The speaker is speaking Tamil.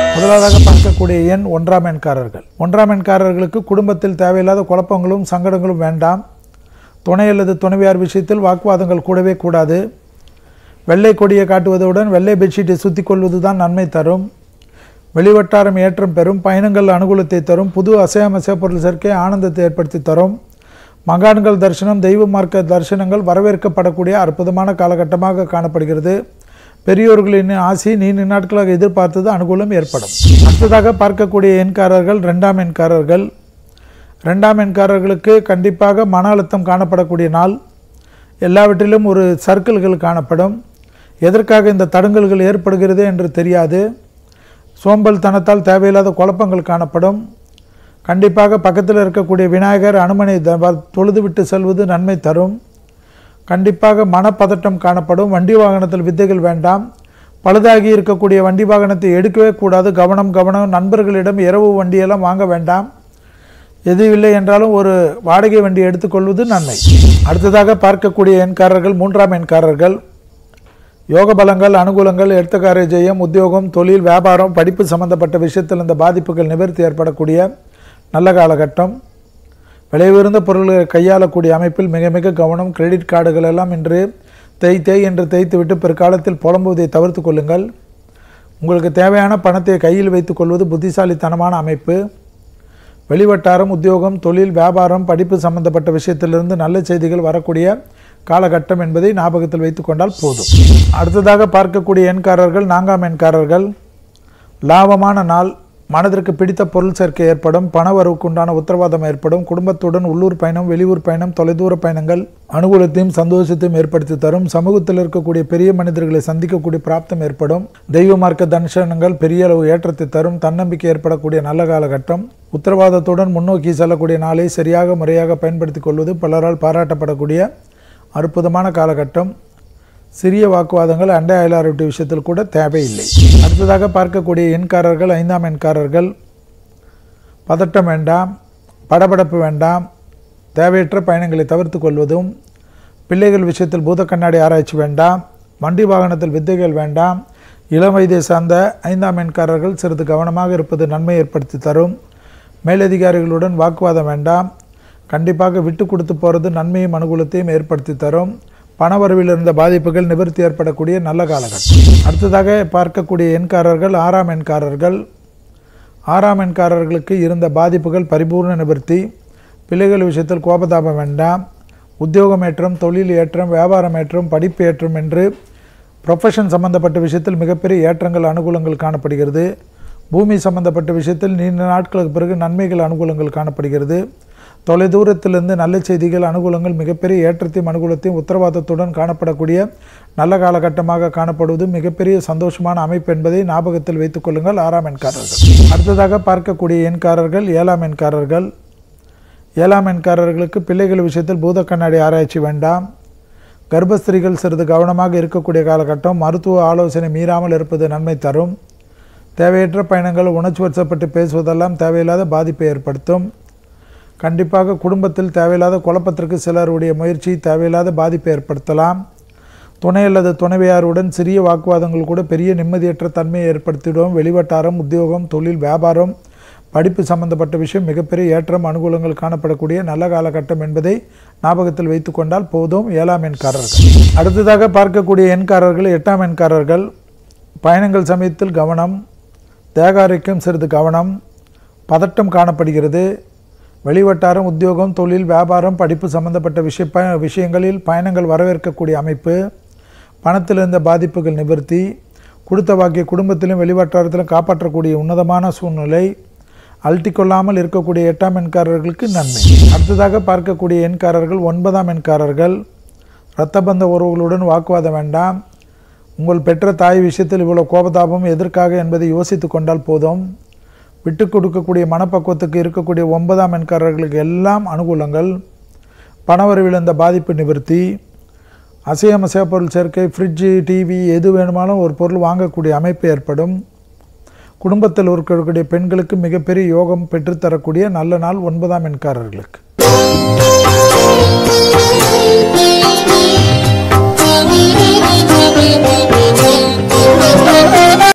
முதலாவதாக பார்க்கக்கூடிய எண் ஒன்றாம் எண்காரர்கள் ஒன்றாம் எண்காரர்களுக்கு குடும்பத்தில் தேவையில்லாத குழப்பங்களும் சங்கடங்களும் வேண்டாம் துணை அல்லது துணைவியார் விஷயத்தில் வாக்குவாதங்கள் கூடவே கூடாது வெள்ளை கொடியை காட்டுவதுடன் வெள்ளை பெட்ஷீட்டை சுற்றி கொள்வது தான் நன்மை தரும் வெளிவட்டாரம் ஏற்றம் பெறும் பயணங்கள் அனுகூலத்தை தரும் புது அசையாமசைய பொருள் சேர்க்கை ஆனந்தத்தை ஏற்படுத்தி தரும் மகான்கள் தரிசனம் தெய்வ மார்க்க தரிசனங்கள் வரவேற்கப்படக்கூடிய அற்புதமான காலகட்டமாக காணப்படுகிறது பெரியோர்களின் ஆசி நீண்ட நாட்களாக எதிர்பார்த்தது அனுகூலம் ஏற்படும் அடுத்ததாக பார்க்கக்கூடிய எண்காரர்கள் ரெண்டாம் எண்காரர்கள் ரெண்டாம் எண்காரர்களுக்கு கண்டிப்பாக மன அழுத்தம் காணப்படக்கூடிய நாள் எல்லாவற்றிலும் ஒரு சர்க்கிள்கள் காணப்படும் எதற்காக இந்த தடங்கல்கள் ஏற்படுகிறது என்று தெரியாது சோம்பல் தனத்தால் தேவையில்லாத குழப்பங்கள் காணப்படும் கண்டிப்பாக பக்கத்தில் இருக்கக்கூடிய விநாயகர் அனுமனை த- தொழுதுவிட்டு செல்வது நன்மை தரும் கண்டிப்பாக மனப்பதட்டம் காணப்படும் வண்டி வாகனத்தில் வித்தைகள் வேண்டாம் பழுதாகி இருக்கக்கூடிய வண்டி வாகனத்தை எடுக்கவே கூடாது கவனம் கவனம் நண்பர்களிடம் இரவு வண்டியெல்லாம் வாங்க வேண்டாம் எது இல்லை என்றாலும் ஒரு வாடகை வண்டி எடுத்துக்கொள்வது நன்மை அடுத்ததாக பார்க்கக்கூடிய எண்காரர்கள் மூன்றாம் எண்காரர்கள் யோக பலங்கள் அனுகூலங்கள் எடுத்தக்கார ஜெயம் உத்தியோகம் தொழில் வியாபாரம் படிப்பு சம்பந்தப்பட்ட விஷயத்தில் இந்த பாதிப்புகள் நிவர்த்தி ஏற்படக்கூடிய நல்ல காலகட்டம் விலை உயர்ந்த பொருள்களை கையாளக்கூடிய அமைப்பில் மிக மிக கவனம் கிரெடிட் கார்டுகள் எல்லாம் இன்று தேய் தேய் என்று தேய்த்துவிட்டு பிற்காலத்தில் புலம்புவதை தவிர்த்து கொள்ளுங்கள் உங்களுக்கு தேவையான பணத்தை கையில் வைத்துக் கொள்வது புத்திசாலித்தனமான அமைப்பு வெளிவட்டாரம் உத்தியோகம் தொழில் வியாபாரம் படிப்பு சம்பந்தப்பட்ட விஷயத்திலிருந்து நல்ல செய்திகள் வரக்கூடிய காலகட்டம் என்பதை ஞாபகத்தில் வைத்துக்கொண்டால் போதும் அடுத்ததாக பார்க்கக்கூடிய எண்காரர்கள் நான்காம் எண்காரர்கள் லாபமான நாள் மனதிற்கு பிடித்த பொருள் சேர்க்கை ஏற்படும் பண வரவுக்கு உண்டான உத்தரவாதம் ஏற்படும் குடும்பத்துடன் உள்ளூர் பயணம் வெளியூர் பயணம் தொலைதூர பயணங்கள் அனுகூலத்தையும் சந்தோஷத்தையும் ஏற்படுத்தி தரும் சமூகத்தில் இருக்கக்கூடிய பெரிய மனிதர்களை சந்திக்கக்கூடிய பிராப்தம் ஏற்படும் தெய்வ மார்க்க தரிசனங்கள் பெரிய அளவு ஏற்றத்தை தரும் தன்னம்பிக்கை ஏற்படக்கூடிய நல்ல காலகட்டம் உத்தரவாதத்துடன் முன்னோக்கி செல்லக்கூடிய நாளை சரியாக முறையாக பயன்படுத்திக் கொள்வது பலரால் பாராட்டப்படக்கூடிய அற்புதமான காலகட்டம் சிறிய வாக்குவாதங்கள் அண்டை அயலாரொட்டி விஷயத்தில் கூட தேவையில்லை அடுத்ததாக பார்க்கக்கூடிய எண்காரர்கள் ஐந்தாம் எண்காரர்கள் பதட்டம் வேண்டாம் படபடப்பு வேண்டாம் தேவையற்ற பயணங்களை தவிர்த்து கொள்வதும் பிள்ளைகள் விஷயத்தில் பூத கண்ணாடி ஆராய்ச்சி வேண்டாம் வண்டி வாகனத்தில் வித்தைகள் வேண்டாம் இளம் வயதை சார்ந்த ஐந்தாம் எண்காரர்கள் சிறிது கவனமாக இருப்பது நன்மை ஏற்படுத்தி தரும் மேலதிகாரிகளுடன் வாக்குவாதம் வேண்டாம் கண்டிப்பாக விட்டு கொடுத்து போகிறது நன்மையும் அனுகூலத்தையும் ஏற்படுத்தி தரும் பணவரவில் இருந்த பாதிப்புகள் நிவர்த்தி ஏற்படக்கூடிய நல்ல காலகட்டம் அடுத்ததாக பார்க்கக்கூடிய எண்காரர்கள் ஆறாம் எண்காரர்கள் ஆறாம் எண்காரர்களுக்கு இருந்த பாதிப்புகள் பரிபூர்ண நிவர்த்தி பிள்ளைகள் விஷயத்தில் கோபதாபம் வேண்டாம் உத்தியோகம் ஏற்றம் தொழில் ஏற்றம் வியாபாரம் ஏற்றம் படிப்பு ஏற்றம் என்று ப்ரொஃபஷன் சம்பந்தப்பட்ட விஷயத்தில் மிகப்பெரிய ஏற்றங்கள் அனுகூலங்கள் காணப்படுகிறது பூமி சம்பந்தப்பட்ட விஷயத்தில் நீண்ட நாட்களுக்கு பிறகு நன்மைகள் அனுகூலங்கள் காணப்படுகிறது தொலைதூரத்திலிருந்து நல்ல செய்திகள் அனுகூலங்கள் மிகப்பெரிய ஏற்றத்தையும் அனுகூலத்தையும் உத்தரவாதத்துடன் காணப்படக்கூடிய நல்ல காலகட்டமாக காணப்படுவது மிகப்பெரிய சந்தோஷமான அமைப்பு என்பதை ஞாபகத்தில் வைத்துக் கொள்ளுங்கள் ஆறாம் எண்காரர்கள் அடுத்ததாக பார்க்கக்கூடிய எண்காரர்கள் ஏழாம் எண்காரர்கள் ஏழாம் எண்காரர்களுக்கு பிள்ளைகள் விஷயத்தில் பூத கண்ணாடி ஆராய்ச்சி வேண்டாம் கர்ப்பஸ்திரிகள் சிறிது கவனமாக இருக்கக்கூடிய காலகட்டம் மருத்துவ ஆலோசனை மீறாமல் இருப்பது நன்மை தரும் தேவையற்ற பயணங்கள் உணர்ச்சி வசப்பட்டு பேசுவதெல்லாம் தேவையில்லாத பாதிப்பை ஏற்படுத்தும் கண்டிப்பாக குடும்பத்தில் தேவையில்லாத குழப்பத்திற்கு சிலருடைய முயற்சி தேவையில்லாத பாதிப்பை ஏற்படுத்தலாம் துணை அல்லது துணைவியாருடன் சிறிய வாக்குவாதங்கள் கூட பெரிய நிம்மதியற்ற தன்மையை ஏற்படுத்திவிடும் வெளிவட்டாரம் உத்தியோகம் தொழில் வியாபாரம் படிப்பு சம்பந்தப்பட்ட விஷயம் மிகப்பெரிய ஏற்றம் அனுகூலங்கள் காணப்படக்கூடிய நல்ல காலகட்டம் என்பதை ஞாபகத்தில் வைத்துக்கொண்டால் போதும் ஏழாம் எண்காரர்கள் அடுத்ததாக பார்க்கக்கூடிய எண்காரர்கள் எட்டாம் எண்காரர்கள் பயணங்கள் சமயத்தில் கவனம் தேகாரிக்கும் சிறிது கவனம் பதட்டம் காணப்படுகிறது வெளிவட்டாரம் உத்தியோகம் தொழில் வியாபாரம் படிப்பு சம்பந்தப்பட்ட விஷய ப விஷயங்களில் பயணங்கள் வரவேற்கக்கூடிய அமைப்பு பணத்தில் இருந்த பாதிப்புகள் நிவர்த்தி கொடுத்த வாக்கிய குடும்பத்திலும் வெளிவட்டாரத்திலும் காப்பாற்றக்கூடிய உன்னதமான சூழ்நிலை அழட்டி கொள்ளாமல் இருக்கக்கூடிய எட்டாம் எண்காரர்களுக்கு நன்மை அடுத்ததாக பார்க்கக்கூடிய எண்காரர்கள் ஒன்பதாம் எண்காரர்கள் இரத்தபந்த உறவுகளுடன் வாக்குவாதம் வேண்டாம் உங்கள் பெற்ற தாய் விஷயத்தில் இவ்வளவு கோபதாபம் எதற்காக என்பதை யோசித்து கொண்டால் போதும் விட்டு கொடுக்கக்கூடிய மனப்பக்குவத்துக்கு இருக்கக்கூடிய ஒன்பதாம் எண்காரர்களுக்கு எல்லாம் அனுகூலங்கள் பணவரவில் இந்த பாதிப்பு நிவர்த்தி அசையமசைய பொருள் சேர்க்கை ஃப்ரிட்ஜு டிவி எது வேணுமானாலும் ஒரு பொருள் வாங்கக்கூடிய அமைப்பு ஏற்படும் குடும்பத்தில் இருக்கக்கூடிய பெண்களுக்கு மிகப்பெரிய யோகம் பெற்றுத்தரக்கூடிய நல்ல நாள் ஒன்பதாம் எண்காரர்களுக்கு Thank you.